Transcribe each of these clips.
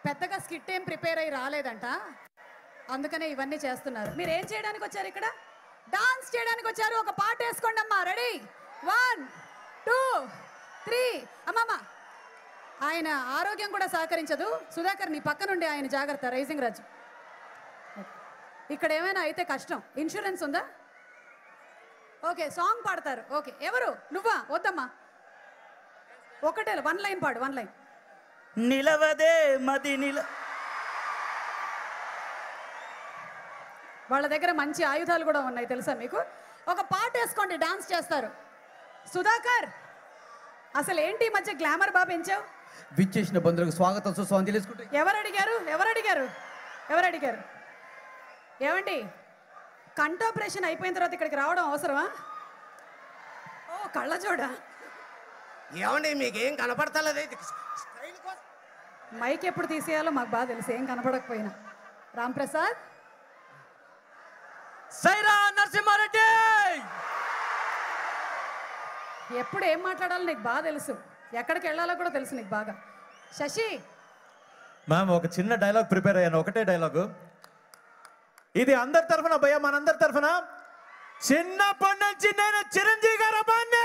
పెద్దగా స్కిట్ ఏం ప్రిపేర్ అయ్యి రాలేదంట అందుకనే ఇవన్నీ చేస్తున్నారు మీరు ఏం చేయడానికి వచ్చారు ఇక్కడ డాన్స్ చేయడానికి వచ్చారు ఒక పాట వేసుకోండి అమ్మా రెడీ వన్ టూ త్రీ అమ్మమ్మ ఆయన ఆరోగ్యం కూడా సహకరించదు సుధాకర్ నీ పక్క నుండి ఆయన జాగ్రత్త రైజింగ్ రాజు ఇక్కడ ఏమైనా అయితే కష్టం ఇన్సూరెన్స్ ఉందా ఓకే సాంగ్ పాడతారు ఓకే ఎవరు నువ్వా వద్దమ్మా ఒకటే వన్ లైన్ పాడు వన్ లైన్ నిలవదే మది నిల వాళ్ళ దగ్గర మంచి ఆయుధాలు కూడా ఉన్నాయి తెలుసా మీకు ఒక పాట వేసుకోండి డాన్స్ చేస్తారు సుధాకర్ అసలు ఏంటి ఈ మధ్య గ్లామర్ బాగా పెంచావు విచ్చేసిన బంధువులకు స్వాగతం సుస్వాగతం తెలుసుకుంటే ఎవరు అడిగారు ఎవరు అడిగారు ఎవరు అడిగారు ఏమండి కంఠాపరేషన్ అయిపోయిన తర్వాత ఇక్కడికి రావడం అవసరమా ఓ కళ్ళజోడ ఏమండి మీకేం కనపడతలేదు స్టైల్ కోసం మైక్ ఎప్పుడు తీసేయాలో మాకు బాగా తెలుసు ఏం కనపడకపోయినా రామ్ ప్రసాద్ సైరా నరసింహారెడ్డి ఎప్పుడు ఏం మాట్లాడాలో నీకు బాగా తెలుసు ఎక్కడికి వెళ్ళాలో కూడా తెలుసు నీకు బాగా శశి మ్యామ్ ఒక చిన్న డైలాగ్ ప్రిపేర్ అయ్యాను ఒకటే డైలాగు ఇది అందరి తరఫున భయ్య మనందరి తరఫున చిన్నప్పటి నుంచి నేను చిరంజీవి గారు అభిమాని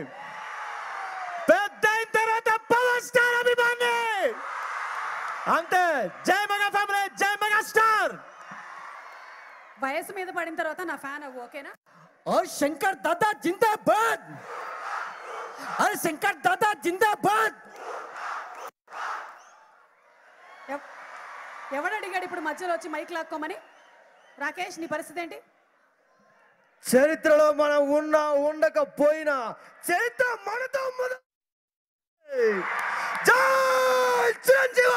పెద్ద అయిన తర్వాత పవర్ స్టార్ అభిమాని అంతే జై మెగా ఫ్యామిలీ జై మెగా స్టార్ వయసు మీద పడిన తర్వాత నా ఫ్యాన్ అవ్వు ఓకేనా और शंकर दादा जिंदाबाद अरे शंकर दादा जिंदाबाद ఎవ్- ఎవడు అడిగాడు ఇప్పుడు మధ్యలో వచ్చి మైక్ లాక్కోమని రాకేష్ నీ పరిస్థితి ఏంటి చరిత్రలో మనం ఉన్నా ఉండకపోయినా చరిత్ర మనతో మొదలు జై చిరంజీవి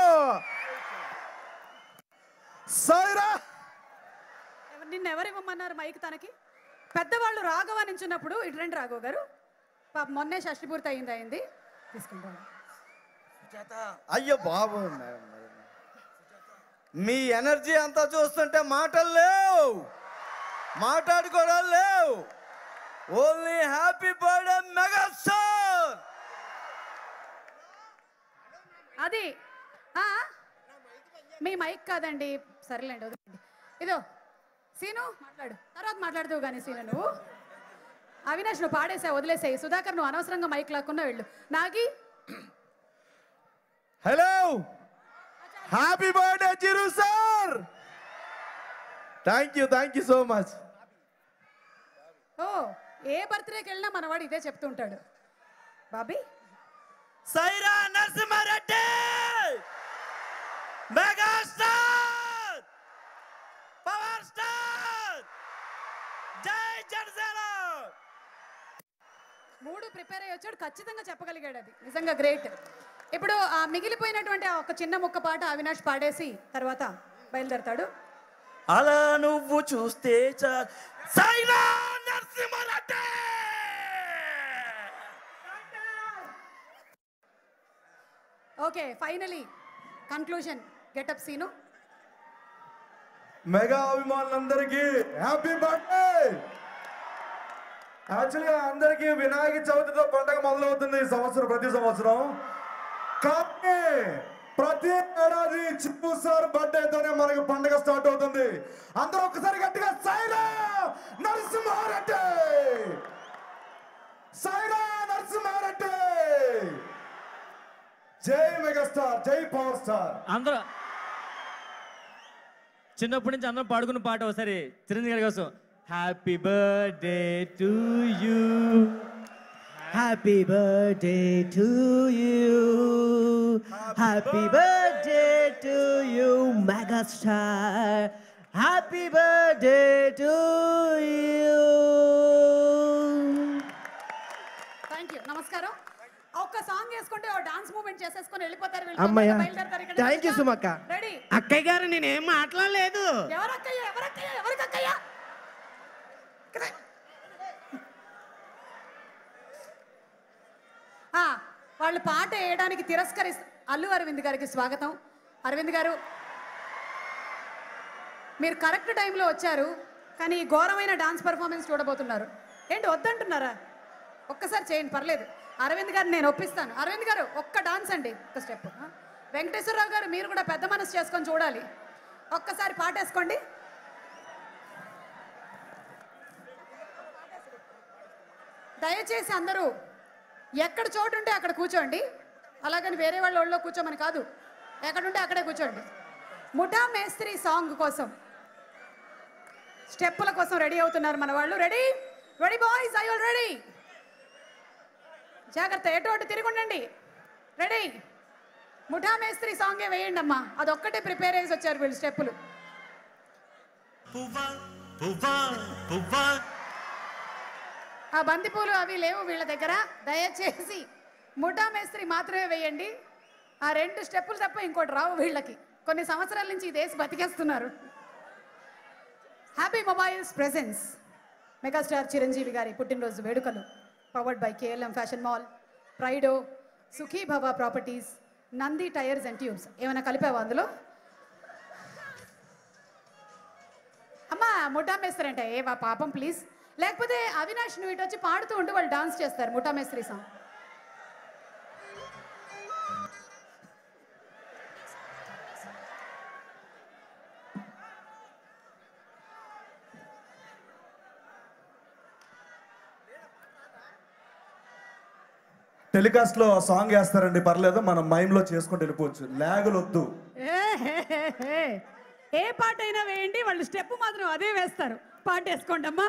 సైరా ఎవ- నిన్ను ఎవరు ఇవ్వమన్నారు మైక్ తనకి పెద్దవాళ్ళు రాఘవ నించున్నప్పుడు ఇటు రండి రాఘవ గారు పాప మొన్నే షష్టి పూర్తి అయింది అయింది తీసుకుంటాం అయ్యో బాబు మేడం, మేడం. మీ ఎనర్జీ అంతా చూస్తుంటే మాటలు లేవు మాట్లాడుకోవడం లేవు only happy birthday mega star అది ఆ? మీ మైక్ కాదండి సరేలేండి వదిలేండి ఇదో సీను మాట్లాడు తర్వాత మాట్లాడుతూ కానీ సీను నువ్వు అవినాష్ నువ్వు పాడేసా వదిలేసాయి సుధాకర్ నువ్వు అనవసరంగా మైక్ లాక్కున్నా వెళ్ళు Nagi hello happy birthday Chiru sir thank you thank you so much ఓ ఏ బర్త్డేకి వెళ్ళినా మనవాడు ఇదే చెప్తుంటాడు Bobby Sye Raa Narasimha Reddy megastar power star జై జనసేన మూడు ప్రిపేర్ అయ్యి వచ్చాడు ఖచ్చితంగా చెప్పగలిగాడు అది నిజంగా గ్రేట్ ఇప్పుడు ఆ మిగిలిపోయినటువంటి ఆ ఒక చిన్న ముక్క పాట అవినాష్ పాడేసి తర్వాత బయలుదేరతాడు అలా నువ్వు చూస్తే చా Sye Raa Narasimha Reddy okay finally conclusion getup Seenu mega అభిమానులందరికీ హ్యాపీ బర్త్డే యాక్చువల్గా అందరికీ వినాయక చవితితో పండగ మొదలవుతుంది ఈ సంవత్సరం ప్రతి సంవత్సరం కానీ ప్రతి ఏడాది చిప్పు సార్ బర్త్డేతోనే మనకి పండగ స్టార్ట్ అవుతుంది అందరూ ఒకసారి గట్టిగా సైరా నరసింహారెడ్డి సైరా నరసింహారెడ్డి జై మెగాస్టార్ జై పవర్ స్టార్ అందరూ చిన్నప్పటి నుంచి అందరం పాడుకున్న పాట ఒకసారి చిరంజీవి గారి కోసం happy birthday to you happy birthday to you happy birthday to you megastar happy birthday to you thank you నమస్కారం ఒక్క సాంగ్ వేసుకుంటే ఓ డాన్స్ మూవ్మెంట్ చేసేసుకొని వెళ్ళిపోతారు వీళ్ళు. అమ్మయ్య. బయలుదేరతారు ఇక్కడ Thank you, సుమక్క. రెడీ అక్కయ్య గారు నేనేం మాట్లాడలేదు ఎవరక్కయ్య ఎవరక్కయ్య ఎవరికి అక్కయ్య ఆ, వాళ్ళు పాట వేయడానికి తిరస్కరి అల్లు అరవింద్ గారికి స్వాగతం అరవింద్ గారు మీరు కరెక్ట్ టైంలో వచ్చారు కానీ ఈ ఘోరమైన డాన్స్ పర్ఫార్మెన్స్ చూడబోతున్నారు ఏంటి వద్దంటున్నారా ఒక్కసారి చేయండి పర్లేదు అరవింద్ గారు నేను ఒప్పిస్తాను అరవింద్ గారు ఒక్క డాన్స్ అండి ఒక్క స్టెప్ వెంకటేశ్వరరావు గారు మీరు కూడా పెద్ద మనసు చేసుకొని చూడాలి ఒక్కసారి పాటేసుకోండి దయచేసి అందరూ ఎక్కడ చోటు ఉంటే అక్కడ కూర్చోండి అలాగని వేరే వాళ్ళ ఒళ్ళో కూర్చోమని కాదు ఎక్కడుంటే అక్కడే కూర్చోండి ముఠా మేస్త్రి సాంగ్ కోసం స్టెప్పుల కోసం రెడీ అవుతున్నారు మన వాళ్ళు ready ready boys I all ready జాగ్రత్త ఎటు అటు తిరిగి ఉండండి రెడీ ముఠా మేస్త్రి సాంగే వేయండి అమ్మా అదొక్కటే ప్రిపేర్ చేసి వచ్చారు వీళ్ళు స్టెప్పులు పువ్వా పువ్వా పువ్వా ఆ బంతిపూలు అవి లేవు వీళ్ళ దగ్గర దయచేసి ముఠా మేస్త్రి మాత్రమే వేయండి ఆ రెండు స్టెప్పులు తప్ప ఇంకోటి రావు వీళ్ళకి కొన్ని సంవత్సరాల నుంచి ఈ దేశం బతికేస్తున్నారు happy mobiles presents megastar Chiranjeevi గారి పుట్టినరోజు వేడుకలు powered by KLM fashion mall ప్రైడో Sukhi Bhava properties Nandi tyres and tubes ఏమైనా కలిపావా అందులో అమ్మా ముఠా మేస్త్రి అంటే ఏ వా పాపం ప్లీజ్ లేకపోతే అవినాష్ నువ్వు ఇటు వచ్చి పాడుతూ ఉండి వాళ్ళు డాన్స్ చేస్తారు ముఠా మేస్త్రి సాంగ్ టెలికాస్ట్ లో సాంగ్ వేస్తారండి పర్లేదు మనం మైమ్ లో చేసుకుంటూ వెళ్ళిపోవచ్చు లాగులు వద్దు ఏ పాట అయినా వేయండి వాళ్ళు స్టెప్ మాత్రం అదే వేస్తారు పాట వేసుకోండి అమ్మా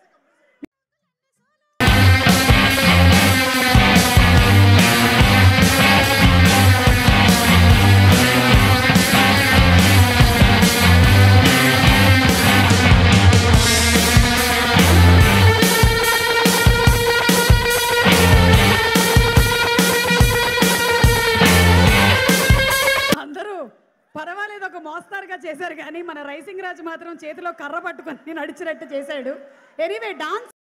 అందరూ పర్వాలేదు ఒక మోస్తారుగా చేశారు కానీ మన రైసింగ్ రాజు మాత్రం చేతిలో కర్ర పట్టుకొని నడిచినట్టు చేశాడు ఎనీవే డాన్స్